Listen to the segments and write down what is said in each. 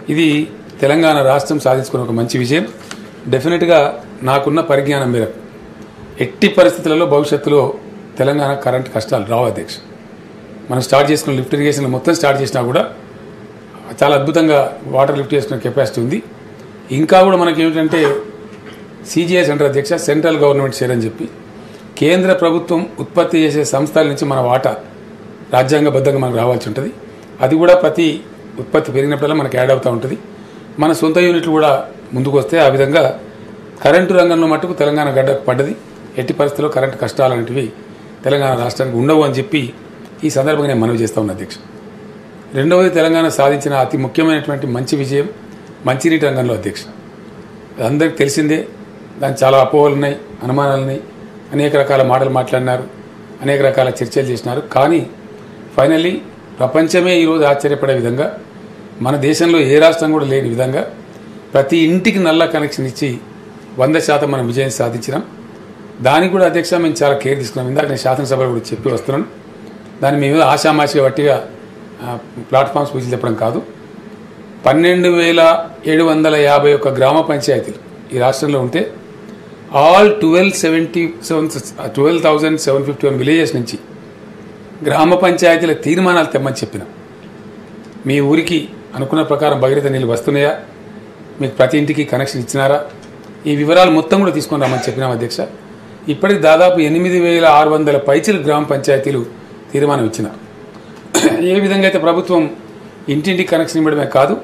ఇది తెలంగాణ రాష్ట్రం సాధించుకున్న ఒక మంచి విజయం డెఫినెట్గా నాకున్న పరిజ్ఞానం మేరకు ఎట్టి పరిస్థితులలో భవిష్యత్తులో తెలంగాణ కరెంట్ కష్టాలు రావు అధ్యక్ష మనం స్టార్ట్ చేసుకున్న లిఫ్ట్ ఇరిగేషన్ మొత్తం స్టార్ట్ చేసినా కూడా చాలా అద్భుతంగా వాటర్ లిఫ్ట్ చేసుకునే కెపాసిటీ ఉంది ఇంకా కూడా మనకి ఏమిటంటే సిజిఐ సెంటర్ అధ్యక్ష సెంట్రల్ గవర్నమెంట్ షేర్ అని చెప్పి కేంద్ర ప్రభుత్వం ఉత్పత్తి చేసే సంస్థల నుంచి మన వాటా రాజ్యాంగబద్ధంగా మనకు రావాల్సి ఉంటుంది అది కూడా ప్రతి ఉత్పత్తి పెరిగినప్పుడల్లా మనకు యాడ్ అవుతూ ఉంటుంది మన సొంత యూనిట్లు కూడా ముందుకు వస్తే ఆ విధంగా కరెంటు రంగంలో మట్టుకు తెలంగాణ గడ్డకు పడ్డది ఎట్టి పరిస్థితుల్లో కరెంటు కష్టాలు అనేటివి తెలంగాణ రాష్ట్రానికి ఉండవు అని చెప్పి ఈ సందర్భంగా నేను మనవి చేస్తా ఉన్నా అధ్యక్ష రెండవది తెలంగాణ సాధించిన అతి ముఖ్యమైనటువంటి మంచి విజయం మంచినీటి రంగంలో అధ్యక్ష అది అందరికీ తెలిసిందే దానికి చాలా అపోహలు ఉన్నాయి అనుమానాలు ఉన్నాయి అనేక రకాల మాటలు మాట్లాడినారు అనేక రకాల చర్చలు చేసినారు కానీ ఫైనల్లీ ప్రపంచమే ఈరోజు ఆశ్చర్యపడే విధంగా మన దేశంలో ఏ రాష్ట్రం కూడా లేని విధంగా ప్రతి ఇంటికి నల్ల కనెక్షన్ ఇచ్చి వంద శాతం మనం విజయం సాధించినాం దానికి కూడా అధ్యక్ష మేము చాలా కేర్ తీసుకున్నాం ఇందాక నేను శాసనసభలో కూడా చెప్పి వస్తున్నాను దాన్ని మేము ఏదో ఆషామాషిగా వట్టిగా ఆ, ప్లాట్ఫామ్స్ పూజలు చెప్పడం కాదు పన్నెండు వేల ఏడు వందల యాభై ఒక్క గ్రామ పంచాయతీలు ఈ రాష్ట్రంలో ఉంటే all twelve seventy seven twelve thousand seven fifty one villages నుంచి గ్రామ పంచాయతీల తీర్మానాలు తెమ్మని చెప్పిన మీ ఊరికి అనుకున్న ప్రకారం భగీరథ నీళ్ళు వస్తున్నాయా మీకు ప్రతి ఇంటికి కనెక్షన్ ఇచ్చినారా ఈ వివరాలు మొత్తం కూడా తీసుకొని రమ్మని చెప్పినాం అధ్యక్ష ఇప్పటికి దాదాపు ఎనిమిది వేల ఆరు వందల పైచిలు గ్రామ పంచాయతీలు తీర్మానం ఇచ్చినారు ఏ విధంగా అయితే ప్రభుత్వం ఇంటింటికి కనెక్షన్ ఇవ్వడమే కాదు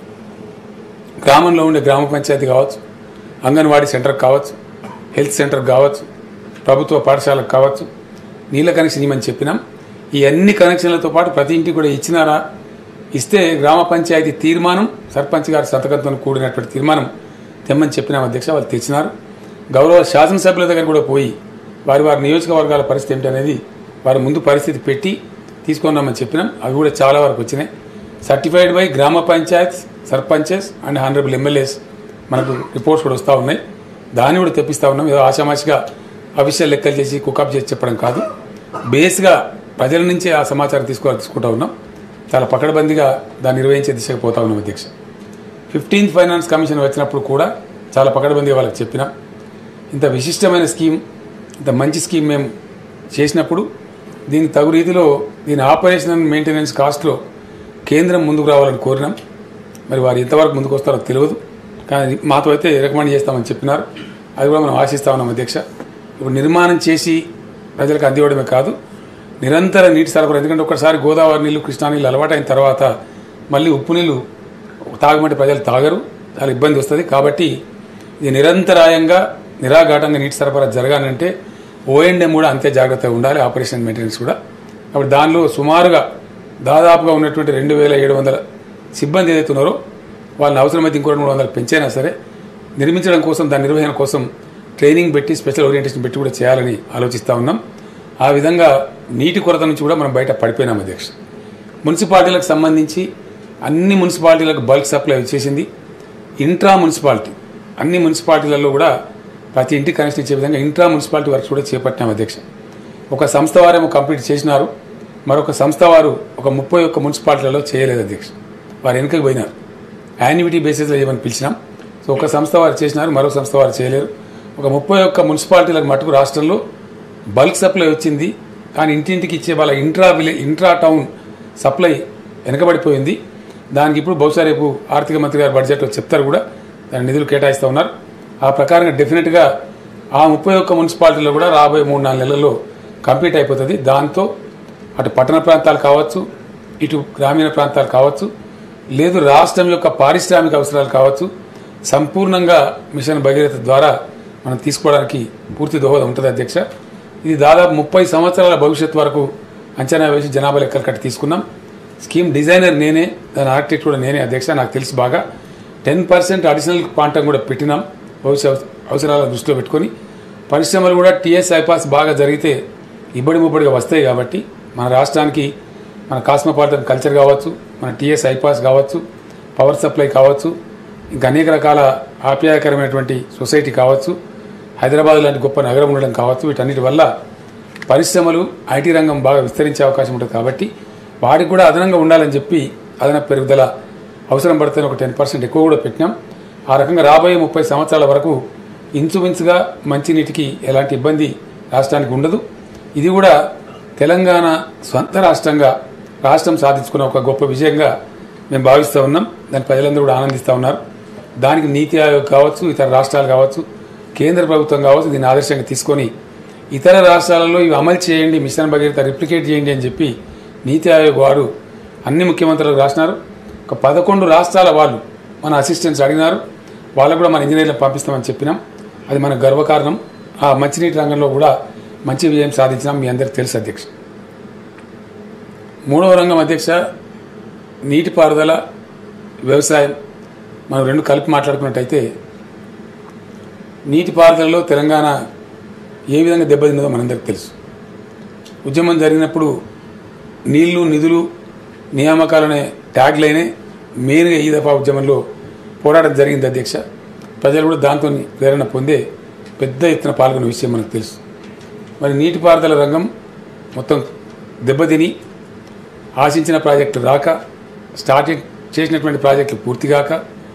గ్రామంలో ఉండే గ్రామ పంచాయతీ కావచ్చు అంగన్వాడీ సెంటర్ కావచ్చు హెల్త్ సెంటర్ కావచ్చు ప్రభుత్వ పాఠశాలకు కావచ్చు నీళ్ళ కనెక్షన్ ఇవ్వమని చెప్పినాం ఈ అన్ని కనెక్షన్లతో పాటు ప్రతి ఇంటికి కూడా ఇచ్చినారా ఇస్తే గ్రామ పంచాయతీ తీర్మానం సర్పంచ్ గారి సంతకంతో కూడినటువంటి తీర్మానం తెమ్మని చెప్పినాం అధ్యక్ష వాళ్ళు తెచ్చినారు గౌరవ శాసనసభ్యుల దగ్గర కూడా పోయి వారి వారి నియోజకవర్గాల పరిస్థితి ఏమిటనేది వారి ముందు పరిస్థితి పెట్టి తీసుకున్నామని చెప్పినాం అవి కూడా చాలా వరకు వచ్చినాయి certified by gram panchayat sarpanches and honourable MLAs మనకు రిపోర్ట్స్ కూడా వస్తూ ఉన్నాయి దాన్ని కూడా తెప్పిస్తూ ఉన్నాం ఏదో ఆషామాషిగా అఫీషియల్ లెక్కలు చేసి కుకప్ చేసి చెప్పడం కాదు బేస్గా ప్రజల నుంచే ఆ సమాచారం తీసుకోవాలి తీసుకుంటా ఉన్నాం చాలా పకడ్బందీగా దాన్ని నిర్వహించే దిశగా పోతా ఉన్నాం అధ్యక్ష ఫిఫ్టీన్త్ ఫైనాన్స్ కమిషన్ వచ్చినప్పుడు కూడా చాలా పకడ్బందీగా వాళ్ళకి చెప్పినాం ఇంత విశిష్టమైన స్కీమ్ ఇంత మంచి స్కీమ్ మేము చేసినప్పుడు దీనికి తగు రీతిలో దీని ఆపరేషన్ అండ్ మెయింటెనెన్స్ కాస్ట్లో కేంద్రం ముందుకు రావాలని కోరినాం మరి వారు ఎంతవరకు ముందుకు వస్తారో తెలియదు కానీ మాతో అయితే రికమెండ్ చేస్తామని చెప్పినారు అది కూడా మనం ఆశిస్తా ఉన్నాం అధ్యక్ష ఇప్పుడు నిర్మాణం చేసి ప్రజలకు అందివ్వడమే కాదు నిరంతర నీటి సరఫరా ఎందుకంటే ఒకసారి గోదావరి నీళ్లు కృష్ణా నీళ్ళు అలవాటైన తర్వాత మళ్ళీ ఉప్పు నీళ్లు తాగమంటే ప్రజలు తాగరు చాలా ఇబ్బంది వస్తుంది కాబట్టి ఇది నిరంతరాయంగా నిరాఘాటంగా నీటి సరఫరా జరగాలంటే ఓఎండ్ఎం కూడా అంతే జాగ్రత్తగా ఉండాలి ఆపరేషన్ మెయింటెనెన్స్ కూడా కాబట్టి దానిలో సుమారుగా దాదాపుగా ఉన్నటువంటి రెండు వేల ఏడు వందల సిబ్బంది ఏదైతే ఉన్నారో వాళ్ళని అవసరమైతే ఇంకో రెండు మూడు వందలు పెంచైనా సరే నిర్మించడం కోసం దాని నిర్వహణ కోసం ట్రైనింగ్ పెట్టి స్పెషల్ ఓరియంటేషన్ పెట్టి కూడా చేయాలని ఆలోచిస్తూ ఉన్నాం ఆ విధంగా నీటి కొరత నుంచి కూడా మనం బయట పడిపోయినాం అధ్యక్ష మున్సిపాలిటీలకు సంబంధించి అన్ని మున్సిపాలిటీలకు బల్క్ సప్లై వచ్చేసింది ఇంట్రా మున్సిపాలిటీ అన్ని మున్సిపాలిటీలలో కూడా ప్రతి ఇంటికి కనెక్షన్ ఇచ్చే విధంగా ఇంట్రా మున్సిపాలిటీ వర్క్స్ కూడా చేపట్టినాం అధ్యక్ష ఒక సంస్థ వారేమో కంప్లీట్ చేసినారు మరొక సంస్థ వారు ఒక ముప్పై ఒక్క మున్సిపాలిటీలలో చేయలేదు అధ్యక్ష వారు వెనుకకు పోయినారు యాన్యుటీ బేసిస్లో ఏమని పిలిచినాం సో ఒక సంస్థ వారు చేసినారు మరొక సంస్థ వారు చేయలేరు ఒక ముప్పై ఒక్క మున్సిపాలిటీలకు మటుకు రాష్ట్రంలో బల్క్ సప్లై వచ్చింది కానీ ఇంటింటికి ఇచ్చే వాళ్ళ ఇంట్రా విలే ఇంట్రా టౌన్ సప్లై వెనకబడిపోయింది దానికి ఇప్పుడు బహుశా రేపు ఆర్థిక మంత్రి గారు బడ్జెట్లో చెప్తారు కూడా దాని నిధులు కేటాయిస్తూ ఉన్నారు ఆ ప్రకారంగా డెఫినెట్గా ఆ ముప్పై ఒక్క మున్సిపాలిటీలో కూడా రాబోయే మూడు నాలుగు నెలల్లో కంప్లీట్ అయిపోతుంది దాంతో అటు పట్టణ ప్రాంతాలు కావచ్చు ఇటు గ్రామీణ ప్రాంతాలు కావచ్చు లేదు రాష్ట్రం యొక్క పారిశ్రామిక అవసరాలు కావచ్చు సంపూర్ణంగా మిషన్ భగీరథ ద్వారా మనం తీసుకోవడానికి పూర్తి దోహదం ఉంటుంది అధ్యక్ష ఇది దాదాపు ముప్పై సంవత్సరాల భవిష్యత్తు వరకు అంచనా వేసి జనాభా లెక్కలు కట్టి తీసుకున్నాం స్కీమ్ డిజైనర్ నేనే దాని ఆర్కిటెక్ట్ కూడా నేనే అధ్యక్ష నాకు తెలుసు బాగా టెన్ పర్సెంట్ అడిషనల్ క్వాంటం కూడా పెట్టినాం భవిష్య అవసరాల దృష్టిలో పెట్టుకొని పరిశ్రమలు కూడా టీఎస్ ఐపాస్ బాగా జరిగితే ఇబ్బడి ముబ్బడిగా వస్తాయి కాబట్టి మన రాష్ట్రానికి మన కాస్మోపాలిటన్ కల్చర్ కావచ్చు మన టీఎస్ ఐపాస్ కావచ్చు పవర్ సప్లై కావచ్చు ఇంకా అనేక రకాల ఆప్యాయకరమైనటువంటి సొసైటీ కావచ్చు హైదరాబాద్ లాంటి గొప్ప నగరం ఉండడం కావచ్చు వీటన్నిటి వల్ల పరిశ్రమలు ఐటీ రంగం బాగా విస్తరించే అవకాశం ఉంటుంది కాబట్టి వాటికి కూడా అదనంగా ఉండాలని చెప్పి అదనపు పెరుగుదల అవసరం పడితే ఒక టెన్ పర్సెంట్ ఎక్కువ కూడా పెట్టినాం ఆ రకంగా రాబోయే ముప్పై సంవత్సరాల వరకు ఇంచుమించుగా మంచినీటికి ఎలాంటి ఇబ్బంది రాష్ట్రానికి ఉండదు ఇది కూడా తెలంగాణ స్వంత రాష్ట్రంగా రాష్ట్రం సాధించుకున్న ఒక గొప్ప విజయంగా మేము భావిస్తూ ఉన్నాం దాని ప్రజలందరూ కూడా ఆనందిస్తూ ఉన్నారు దానికి నీతి ఆయోగ్ కావచ్చు ఇతర రాష్ట్రాలు కావచ్చు కేంద్ర ప్రభుత్వం కావచ్చు దీన్ని ఆదర్శంగా తీసుకొని ఇతర రాష్ట్రాలలో ఇవి అమలు చేయండి మిషన్ భగీరథ రిప్లికేట్ చేయండి అని చెప్పి నీతి ఆయోగ్ వారు అన్ని ముఖ్యమంత్రులకు రాసినారు ఒక పదకొండు రాష్ట్రాల వాళ్ళు మన అసిస్టెంట్స్ అడిగినారు వాళ్ళకు కూడా మన ఇంజనీర్లను పంపిస్తామని చెప్పినాం అది మన గర్వకారణం ఆ మంచినీటి రంగంలో కూడా మంచి విజయం సాధించినాం మీ అందరికీ తెలుసు అధ్యక్ష మూడవ రంగం అధ్యక్ష నీటిపారుదల వ్యవసాయం మనం రెండు కలిపి మాట్లాడుకున్నట్టయితే నీటిపారుదలలో తెలంగాణ ఏ విధంగా దెబ్బతిన్నదో మనందరికీ తెలుసు ఉద్యమం జరిగినప్పుడు నీళ్లు నిధులు నియామకాలనే ట్యాగ్ లైనే మెయిన్గా ఈ దఫా ఉద్యమంలో పోరాటం జరిగింది అధ్యక్ష ప్రజలు కూడా దాంతో ప్రేరణ పొందే పెద్ద ఎత్తున పాల్గొన్న విషయం మనకు తెలుసు మరి నీటిపారుదల రంగం మొత్తం దెబ్బతిని ఆశించిన ప్రాజెక్టు రాక స్టార్టింగ్ చేసినటువంటి ప్రాజెక్టులు పూర్తిగాక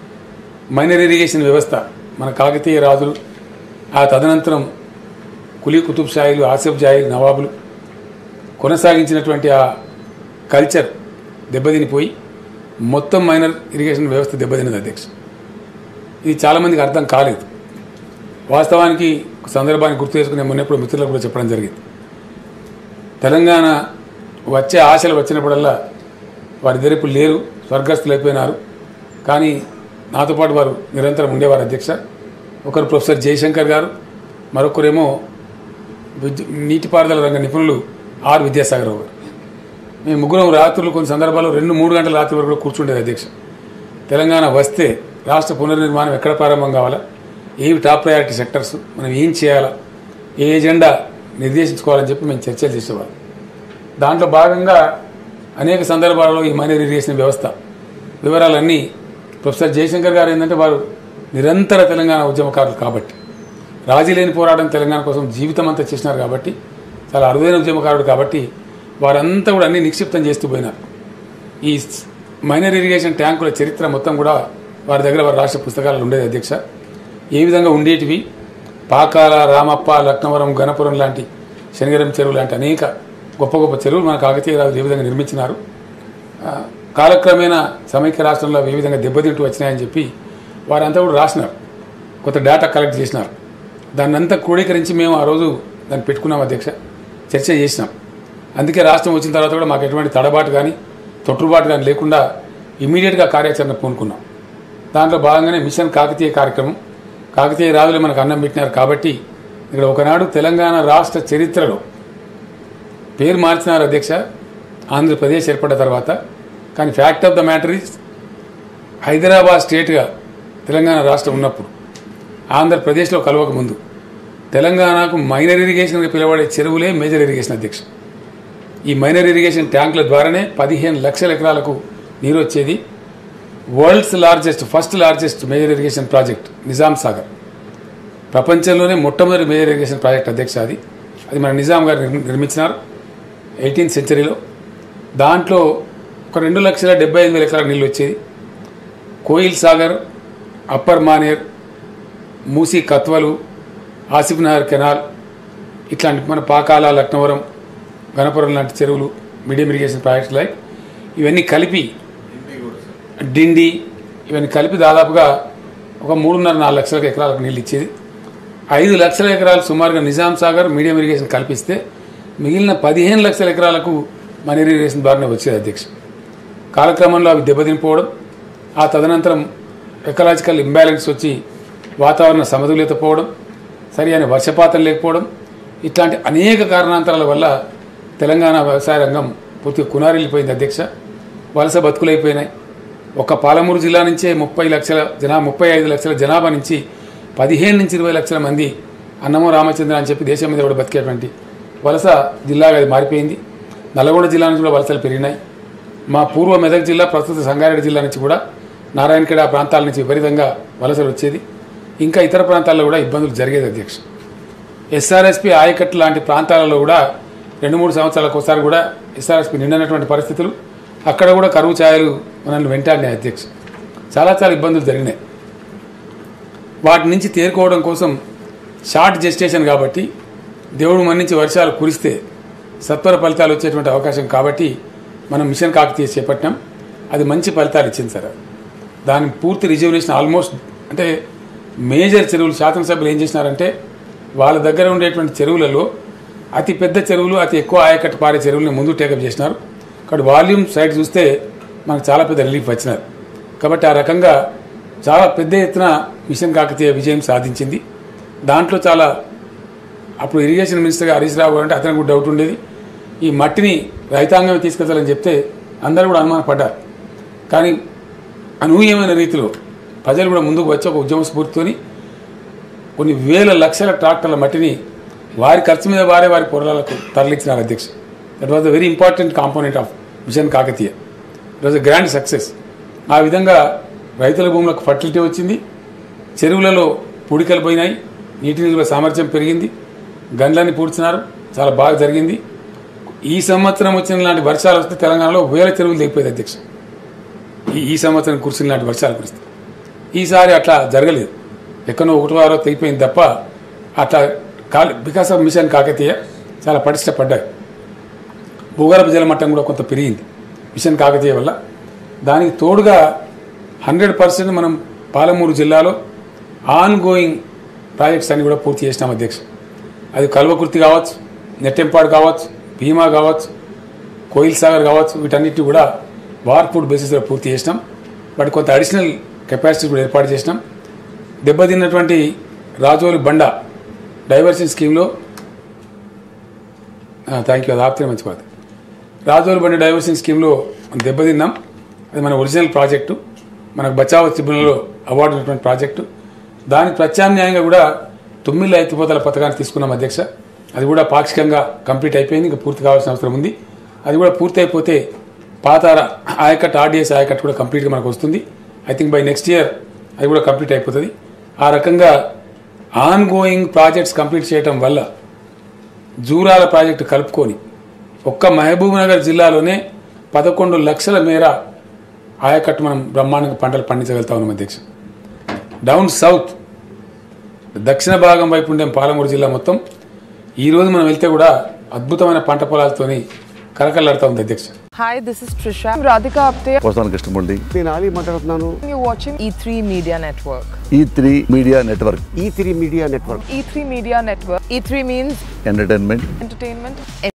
మైనర్ ఇరిగేషన్ వ్యవస్థ మన కాకతీయ రాజులు ఆ తదనంతరం కులీ కుతుబ్ షాయిలు ఆసిఫ్ జాయిలు నవాబులు కొనసాగించినటువంటి ఆ కల్చర్ దెబ్బతినిపోయి మొత్తం మైనర్ ఇరిగేషన్ వ్యవస్థ దెబ్బతిన్నది అధ్యక్ష ఇది చాలామందికి అర్థం కాలేదు వాస్తవానికి ఒక సందర్భాన్ని గుర్తు చేసుకునే మొన్నప్పుడు మిత్రులకు కూడా చెప్పడం జరిగింది తెలంగాణ వచ్చే ఆశలు వచ్చినప్పుడల్లా వారిద్దరు ఇప్పుడు లేరు స్వర్గస్థులు అయిపోయినారు కానీ నాతో పాటు వారు నిరంతరం ఉండేవారు అధ్యక్ష ఒకరు ప్రొఫెసర్ జయశంకర్ గారు మరొకరేమో విద్యు నీటిపారుదల రంగ నిపుణులు ఆర్ విద్యాసాగర్ రావు గారు మేము ముగ్గురం రాత్రులు కొన్ని సందర్భాల్లో రెండు మూడు గంటల రాత్రి వరకు కూడా కూర్చుండేది అధ్యక్ష తెలంగాణ వస్తే రాష్ట్ర పునర్నిర్మాణం ఎక్కడ ప్రారంభం కావాలా ఏవి టాప్ ప్రయారిటీ సెక్టర్స్ మనం ఏం చేయాలా ఏ ఎజెండా నిర్దేశించుకోవాలని చెప్పి మేము చర్చలు చేసేవాళ్ళం దాంట్లో భాగంగా అనేక సందర్భాలలో ఈ మైనర్ ఇరిగేషన్ వ్యవస్థ వివరాలన్నీ ప్రొఫెసర్ జయశంకర్ గారు ఏంటంటే వారు నిరంతర తెలంగాణ ఉద్యమకారులు కాబట్టి రాజీ లేని పోరాటం తెలంగాణ కోసం జీవితం అంతా చేసినారు కాబట్టి చాలా అరుదైన ఉద్యమకారుడు కాబట్టి వారంతా కూడా అన్ని నిక్షిప్తం చేస్తూ పోయినారు ఈ మైనర్ ఇరిగేషన్ ట్యాంకుల చరిత్ర మొత్తం కూడా వారి దగ్గర వారి రాష్ట్ర పుస్తకాలలో ఉండేది అధ్యక్ష ఏ విధంగా ఉండేటివి పాకాల రామప్ప లక్నవరం గణపురం లాంటి శనిగరం చెరువు లాంటి అనేక గొప్ప గొప్ప చెరువులు మన కాకతీయ రాజులు ఏ విధంగా నిర్మించినారు ఆ, కాలక్రమేణా సమైక్య రాష్ట్రంలో అవి ఏ విధంగా దెబ్బతింటూ వచ్చినాయని చెప్పి వారంతా కూడా రాసినారు కొంత డేటా కలెక్ట్ చేసినారు దాన్ని అంతా క్రోడీకరించి మేము ఆ రోజు దాన్ని పెట్టుకున్నాం అధ్యక్ష చర్చ చేసినాం అందుకే రాష్ట్రం వచ్చిన తర్వాత కూడా మాకు ఎటువంటి తడబాటు కానీ తొట్టుబాటు కానీ లేకుండా ఇమీడియట్గా కార్యాచరణ పూనుకున్నాం దాంట్లో భాగంగానే మిషన్ కాకతీయ కార్యక్రమం కాకతీయ రాజులు మనకు అన్నం పెట్టినారు కాబట్టి ఇక్కడ ఒకనాడు తెలంగాణ రాష్ట్ర చరిత్రలో పేరు మార్చినారు అధ్యక్ష ఆంధ్రప్రదేశ్ ఏర్పడ్డ తర్వాత కానీ fact of the matter is Hyderabad స్టేట్గా Telangana రాష్ట్రం ఉన్నప్పుడు ఆంధ్రప్రదేశ్లో కలవక ముందు తెలంగాణకు మైనర్ ఇరిగేషన్గా పిలువబడే చెరువులే మేజర్ ఇరిగేషన్ అధ్యక్ష ఈ మైనర్ ఇరిగేషన్ ట్యాంకుల ద్వారానే పదిహేను లక్షల ఎకరాలకు నీరు వచ్చేది world's largest first largest major irrigation project Nizam Sagar ప్రపంచంలోనే మొట్టమొదటి మేజర్ ఇరిగేషన్ ప్రాజెక్ట్ అధ్యక్ష అది అది మన నిజాం గారు నిర్మి- నిర్మించినారు ఎయిటీన్త్ సెంచరీలో దాంట్లో ఒక రెండు లక్షల డెబ్బై ఐదు వేల ఎకరాల నీళ్ళు వచ్చేది కోయిల్ సాగర్ అప్పర్ మానేర్ మూసీ కత్వలు ఆసిఫ్ నగర్ కెనాల్ ఇట్లాంటి మన పాకాల లక్నవరం గణపురం లాంటి చెరువులు మీడియం ఇరిగేషన్ ప్రాజెక్ట్స్ లైక్ ఇవన్నీ కలిపి డిండి ఇవన్నీ కలిపి దాదాపుగా ఒక మూడున్నర నాలుగు లక్షల ఎకరాలకు నీళ్ళు ఇచ్చేది ఐదు లక్షల ఎకరాలు సుమారుగా నిజాం సాగర్ మీడియం ఇరిగేషన్ కల్పిస్తే మిగిలిన పదిహేను లక్షల ఎకరాలకు మన ఇరిగేషన్ ద్వారానే వచ్చేది అధ్యక్ష కాలక్రమంలో అవి దెబ్బతినిపోవడం ఆ తదనంతరం ఎకలాజికల్ ఇంబ్యాలెన్స్ వచ్చి వాతావరణ సమతుల్యత పోవడం సరి అయిన వర్షపాతం లేకపోవడం ఇట్లాంటి అనేక కారణాంతరాల వల్ల తెలంగాణ వ్యవసాయ రంగం పూర్తిగా కునారిల్లిపోయింది అధ్యక్ష వలస బతుకులైపోయినాయి ఒక పాలమూరు జిల్లా నుంచే ముప్పై లక్షల జనా ముప్పై ఐదు లక్షల జనాభా నుంచి పదిహేను నుంచి ఇరవై లక్షల మంది అన్నమో రామచంద్ర అని చెప్పి దేశం మీద కూడా బతికేటువంటి వలస జిల్లాగా అది మారిపోయింది నల్గొండ జిల్లా నుంచి కూడా వలసలు పెరిగినాయి మా పూర్వ మెదక్ జిల్లా ప్రస్తుత సంగారెడ్డి జిల్లా నుంచి కూడా నారాయణఖేడ ఆ ప్రాంతాల నుంచి విపరీతంగా వలసలు వచ్చేది ఇంకా ఇతర ప్రాంతాల్లో కూడా ఇబ్బందులు జరిగేది అధ్యక్ష ఎస్ఆర్ఎస్పి ఆయకట్టు లాంటి ప్రాంతాలలో కూడా రెండు మూడు సంవత్సరాలకు ఒకసారి కూడా ఎస్ఆర్ఎస్పి నిండినటువంటి పరిస్థితులు అక్కడ కూడా కరువు ఛాయలు మనల్ని వెంటాడినాయి అధ్యక్ష చాలా చాలా ఇబ్బందులు జరిగినాయి వాటి నుంచి తేరుకోవడం కోసం షార్ట్ జెస్టేషన్ కాబట్టి దేవుడు మన్నించి వర్షాలు కురిస్తే సత్వర ఫలితాలు వచ్చేటువంటి అవకాశం కాబట్టి మనం మిషన్ కాకతీయ చేపట్టినాం అది మంచి ఫలితాలు ఇచ్చింది సార్ దాని పూర్తి రిజర్వేషన్ ఆల్మోస్ట్ అంటే మేజర్ చెరువులు శాసనసభ్యులు ఏం చేసినారంటే వాళ్ళ దగ్గర ఉండేటువంటి చెరువులలో అతి పెద్ద చెరువులు అతి ఎక్కువ ఆయకట్టు పారే చెరువులను ముందు టేకప్ చేసినారు కాబట్టి వాల్యూమ్ సైడ్ చూస్తే మనకు చాలా పెద్ద రిలీఫ్ వచ్చినారు కాబట్టి ఆ రకంగా చాలా పెద్ద ఎత్తున మిషన్ కాకతీయ విజయం సాధించింది దాంట్లో చాలా అప్పుడు ఇరిగేషన్ మినిస్టర్గా హరీష్ రావు గారు అంటే అతనికి కూడా డౌట్ ఉండేది ఈ మట్టిని రైతాంగమే తీసుకెళ్తారని చెప్తే అందరూ కూడా అనుమానపడ్డారు కానీ అనూహ్యమైన రీతిలో ప్రజలు కూడా ముందుకు వచ్చి ఒక ఉద్యమ స్ఫూర్తితోని కొన్ని వేల లక్షల ట్రాక్టర్ల మట్టిని వారి ఖర్చు మీద వారే వారి పొలాలకు తరలించినారు అధ్యక్ష that was the very important component of Mission Kakatiya it was a grand success ఆ విధంగా రైతుల భూములకు ఫర్టిలిటీ వచ్చింది చెరువులలో పూడికలు పోయినాయి నీటి నిల్వ సామర్థ్యం పెరిగింది గండ్లని పూడ్చినారు చాలా బాగా జరిగింది ఈ సంవత్సరం వచ్చిన లాంటి వర్షాలు వస్తే తెలంగాణలో వేల చెరువులు దిగిపోయింది అధ్యక్ష ఈ ఈ సంవత్సరం కురిసిన లాంటి వర్షాలు కురిస్తాయి ఈసారి అట్లా జరగలేదు ఎక్కడో ఒకటి వారో తెగిపోయింది తప్ప అట్లా కాలి బికాస్ ఆఫ్ మిషన్ కాకతీయ చాలా పటిష్టపడ్డాయి భూగర్భ జల మట్టం కూడా కొంత పెరిగింది మిషన్ కాకతీయ వల్ల దానికి తోడుగా హండ్రెడ్ పర్సెంట్ మనం పాలమూరు జిల్లాలో ఆన్ గోయింగ్ ప్రాజెక్ట్స్ అన్ని కూడా పూర్తి చేసినాం అధ్యక్ష అది కల్వకుర్తి కావచ్చు నెట్టెంపాడు కావచ్చు భీమా కావచ్చు కోయిల్ సాగర్ కావచ్చు వీటన్నిటి కూడా వార్ఫుడ్ బేసిస్లో పూర్తి చేసినాం వాటి కొంత అడిషనల్ కెపాసిటీ కూడా ఏర్పాటు చేసినాం దెబ్బతిన్నటువంటి రాజోలి బండ డైవర్షన్ స్కీమ్లో థ్యాంక్ యూ అది ఆపితే మంచిపోతుంది రాజోలి బండి డైవర్షన్ స్కీమ్లో మనం దెబ్బతిన్నాం అది మన ఒరిజినల్ ప్రాజెక్టు మనకు బచావ్ ట్రిబ్యునల్లో అవార్డు ఉన్నటువంటి ప్రాజెక్టు దానికి ప్రత్యామ్నాయంగా కూడా తొమ్మిది ఎత్తిపోతల పథకాన్ని తీసుకున్నాం అధ్యక్ష అది కూడా పాక్షికంగా కంప్లీట్ అయిపోయింది ఇంకా పూర్తి కావాల్సిన అవసరం ఉంది అది కూడా పూర్తి అయిపోతే పాతార ఆయకట్ ఆర్డీఎస్ ఆయకట్ కూడా కంప్లీట్గా మనకు వస్తుంది I think by next year అది కూడా కంప్లీట్ అయిపోతుంది ఆ రకంగా ఆన్ గోయింగ్ ప్రాజెక్ట్స్ కంప్లీట్ చేయడం వల్ల జూరాల ప్రాజెక్టు కలుపుకొని ఒక్క మహబూబ్ నగర్ జిల్లాలోనే పదకొండు లక్షల మేర ఆయకట్టు మనం బ్రహ్మాండంగా పంటలు పండించగలుగుతా ఉన్నాం అధ్యక్ష డౌన్ సౌత్ దక్షిణ భాగం వైపు ఉండే పాలమూరు జిల్లా మొత్తం ఈ రోజు మనం వెళ్తే కూడా అద్భుతమైన పంట పొలాలతోని కలకల్లాడుతూ ఉంది అధ్యక్ష Hi, this is Trisha. I'm Radhika Apte. పోసాన Krishnamurthy నేను ఆలీ మాట్లాడుతున్నాను You're watching E3 Media Network. E three Media Network E three Media Network E3 Media Network. E3 means entertainment entertainment,